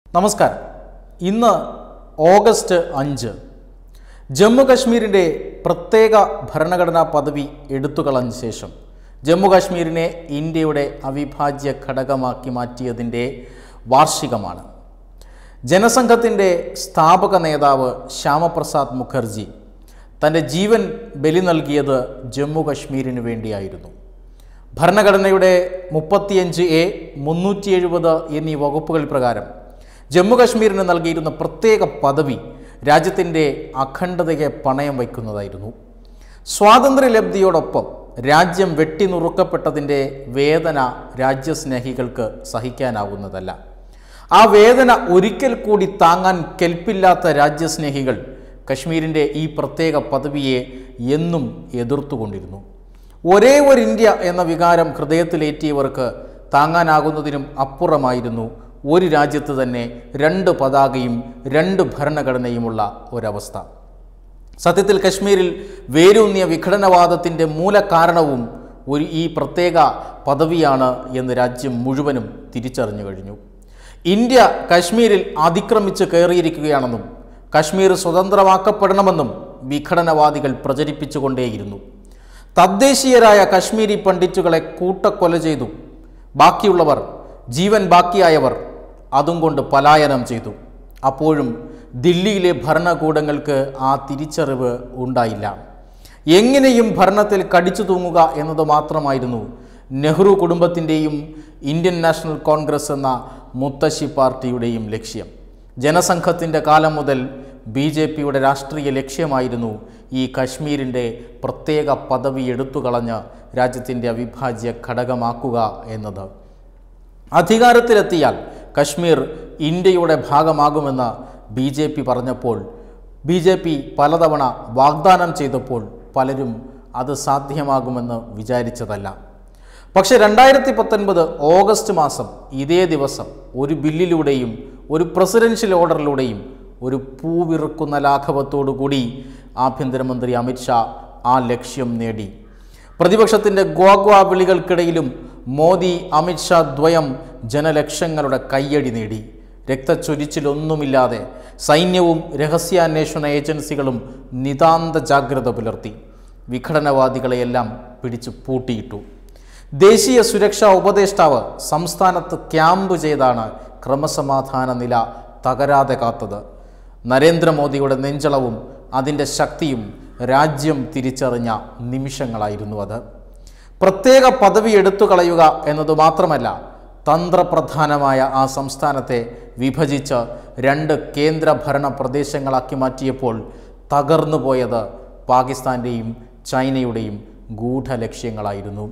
നമസ്കാരം ഇന്ന് ഓഗസ്റ്റ് അഞ്ച് ജമ്മു കശ്മീരിൻ്റെ പ്രത്യേക ഭരണഘടനാ പദവി എടുത്തുകളഞ്ഞ ശേഷം ജമ്മു കാശ്മീരിനെ ഇന്ത്യയുടെ അവിഭാജ്യ ഘടകമാക്കി മാറ്റിയതിൻ്റെ വാർഷികമാണ് ജനസംഘത്തിൻ്റെ സ്ഥാപക നേതാവ് ശ്യാമപ്രസാദ് മുഖർജി തൻ്റെ ജീവൻ ബലി നൽകിയത് ജമ്മു കശ്മീരിന് വേണ്ടിയായിരുന്നു ഭരണഘടനയുടെ മുപ്പത്തിയഞ്ച് എ മുന്നൂറ്റി എഴുപത് എന്നീ വകുപ്പുകൾ പ്രകാരം ജമ്മു കശ്മീരിന് നൽകിയിരുന്ന പ്രത്യേക പദവി രാജ്യത്തിൻ്റെ അഖണ്ഡതയെ പണയം വയ്ക്കുന്നതായിരുന്നു സ്വാതന്ത്ര്യലബ്ധിയോടൊപ്പം രാജ്യം വെട്ടിനുറുക്കപ്പെട്ടതിൻ്റെ വേദന രാജ്യസ്നേഹികൾക്ക് സഹിക്കാനാവുന്നതല്ല ആ വേദന ഒരിക്കൽ കൂടി താങ്ങാൻ കെൽപ്പില്ലാത്ത രാജ്യസ്നേഹികൾ കശ്മീരിൻ്റെ ഈ പ്രത്യേക പദവിയെ എന്നും എതിർത്തുകൊണ്ടിരുന്നു ഒരേ ഒരു ഇന്ത്യ എന്ന വികാരം ഹൃദയത്തിലേറ്റിയവർക്ക് താങ്ങാനാകുന്നതിനും അപ്പുറമായിരുന്നു ഒരു രാജ്യത്ത് തന്നെ രണ്ട് പതാകയും രണ്ട് ഭരണഘടനയുമുള്ള ഒരവസ്ഥ സത്യത്തിൽ കശ്മീരിൽ വേരൂന്നിയ വിഘടനവാദത്തിൻ്റെ മൂലകാരണവും ഒരു ഈ പ്രത്യേക പദവിയാണ് എന്ന് രാജ്യം മുഴുവനും തിരിച്ചറിഞ്ഞു കഴിഞ്ഞു ഇന്ത്യ കശ്മീരിൽ അതിക്രമിച്ച് കയറിയിരിക്കുകയാണെന്നും കശ്മീർ സ്വതന്ത്രമാക്കപ്പെടണമെന്നും വിഘടനവാദികൾ പ്രചരിപ്പിച്ചുകൊണ്ടേയിരുന്നു തദ്ദേശീയരായ കശ്മീരി പണ്ഡിറ്റുകളെ കൂട്ടക്കൊല ചെയ്തു ബാക്കിയുള്ളവർ ജീവൻ ബാക്കിയായവർ അതും കൊണ്ട് പലായനം ചെയ്തു അപ്പോഴും ദില്ലിയിലെ ഭരണകൂടങ്ങൾക്ക് ആ തിരിച്ചറിവ് ഉണ്ടായില്ല എങ്ങനെയും ഭരണത്തിൽ കടിച്ചു തൂങ്ങുക എന്നത് മാത്രമായിരുന്നു നെഹ്റു കുടുംബത്തിൻ്റെയും ഇന്ത്യൻ നാഷണൽ കോൺഗ്രസ് എന്ന മുത്തശ്ശി പാർട്ടിയുടെയും ലക്ഷ്യം ജനസംഘത്തിൻ്റെ കാലം മുതൽ ബി ജെ പിയുടെ രാഷ്ട്രീയ ലക്ഷ്യമായിരുന്നു ഈ കശ്മീരിൻ്റെ പ്രത്യേക പദവി എടുത്തുകളഞ്ഞ് രാജ്യത്തിൻ്റെ അവിഭാജ്യ ഘടകമാക്കുക എന്നത് അധികാരത്തിലെത്തിയാൽ കശ്മീർ ഇന്ത്യയുടെ ഭാഗമാകുമെന്ന് ബി ജെ പി പറഞ്ഞപ്പോൾ ബി ജെ പി പലതവണ വാഗ്ദാനം ചെയ്തപ്പോൾ പലരും അത് സാധ്യമാകുമെന്ന് വിചാരിച്ചതല്ല പക്ഷെ രണ്ടായിരത്തി പത്തൊൻപത് ഓഗസ്റ്റ് മാസം ഇതേ ദിവസം ഒരു ബില്ലിലൂടെയും ഒരു പ്രസിഡൻഷ്യൽ ഓർഡറിലൂടെയും ഒരു പൂവിറുക്കുന്ന ലാഘവത്തോടു കൂടി ആഭ്യന്തരമന്ത്രി അമിത്ഷാ ആ ലക്ഷ്യം നേടി പ്രതിപക്ഷത്തിൻ്റെ ഗോഗ്വ വിളികൾക്കിടയിലും മോദി അമിത്ഷാ ദ്വയം ജനലക്ഷങ്ങളുടെ കയ്യടി നേടി രക്തച്ചൊരിച്ചിലൊന്നുമില്ലാതെ സൈന്യവും രഹസ്യാന്വേഷണ ഏജൻസികളും നിതാന്ത ജാഗ്രത പുലർത്തി വിഘടനവാദികളെയെല്ലാം പിടിച്ചു പൂട്ടിയിട്ടു ദേശീയ സുരക്ഷാ ഉപദേഷ്ടാവ് സംസ്ഥാനത്ത് ക്യാമ്പ് ചെയ്താണ് ക്രമസമാധാന നില തകരാതെ കാത്തത് നരേന്ദ്രമോദിയുടെ നെഞ്ചളവും അതിൻ്റെ ശക്തിയും രാജ്യം തിരിച്ചറിഞ്ഞ നിമിഷങ്ങളായിരുന്നു അത് പ്രത്യേക പദവി എടുത്തു കളയുക എന്നത് മാത്രമല്ല തന്ത്രപ്രധാനമായ ആ സംസ്ഥാനത്തെ വിഭജിച്ച് രണ്ട് കേന്ദ്രഭരണ പ്രദേശങ്ങളാക്കി മാറ്റിയപ്പോൾ തകർന്നു പോയത് പാകിസ്ഥാൻ്റെയും ചൈനയുടെയും ഗൂഢലക്ഷ്യങ്ങളായിരുന്നു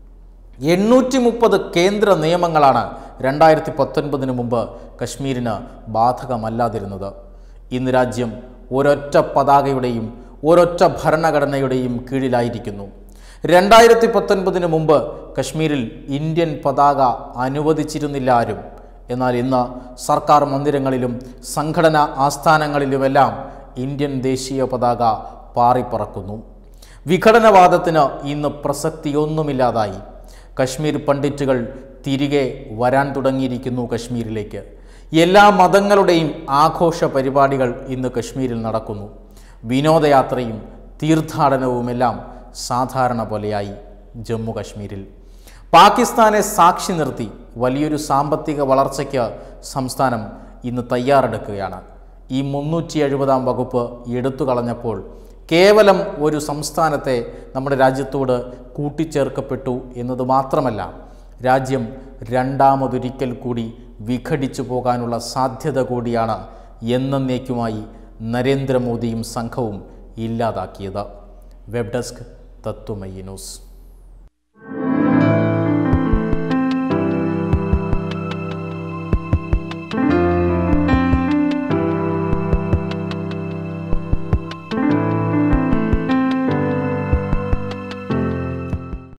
എണ്ണൂറ്റി മുപ്പത് കേന്ദ്ര നിയമങ്ങളാണ് രണ്ടായിരത്തി പത്തൊൻപതിന് മുമ്പ് കശ്മീരിന് ബാധകമല്ലാതിരുന്നത് ഇന്ന് രാജ്യം ഒരൊറ്റ പതാകയുടെയും ഒരൊറ്റ ഭരണഘടനയുടെയും കീഴിലായിരിക്കുന്നു രണ്ടായിരത്തി പത്തൊൻപതിന് മുമ്പ് കശ്മീരിൽ ഇന്ത്യൻ പതാക അനുവദിച്ചിരുന്നില്ല ആരും എന്നാൽ ഇന്ന് സർക്കാർ മന്ദിരങ്ങളിലും സംഘടനാ ആസ്ഥാനങ്ങളിലുമെല്ലാം ഇന്ത്യൻ ദേശീയ പതാക പാറിപ്പറക്കുന്നു വിഘടനവാദത്തിന് ഇന്ന് പ്രസക്തിയൊന്നുമില്ലാതായി കശ്മീർ പണ്ഡിറ്റുകൾ തിരികെ വരാൻ തുടങ്ങിയിരിക്കുന്നു കശ്മീരിലേക്ക് എല്ലാ മതങ്ങളുടെയും ആഘോഷ പരിപാടികൾ ഇന്ന് കശ്മീരിൽ നടക്കുന്നു വിനോദയാത്രയും തീർത്ഥാടനവുമെല്ലാം സാധാരണ പോലെയായി ജമ്മു കശ്മീരിൽ പാകിസ്ഥാനെ സാക്ഷി നിർത്തി വലിയൊരു സാമ്പത്തിക വളർച്ചയ്ക്ക് സംസ്ഥാനം ഇന്ന് തയ്യാറെടുക്കുകയാണ് ഈ മുന്നൂറ്റി എഴുപതാം വകുപ്പ് എടുത്തു കളഞ്ഞപ്പോൾ കേവലം ഒരു സംസ്ഥാനത്തെ നമ്മുടെ രാജ്യത്തോട് കൂട്ടിച്ചേർക്കപ്പെട്ടു എന്നത് മാത്രമല്ല രാജ്യം രണ്ടാമതൊരിക്കൽ കൂടി വിഘടിച്ചു പോകാനുള്ള സാധ്യത കൂടിയാണ് എന്നേക്കുമായി നരേന്ദ്രമോദിയും സംഘവും ഇല്ലാതാക്കിയത് വെബ് ഡെസ്ക് തത്വമയി ന്യൂസ്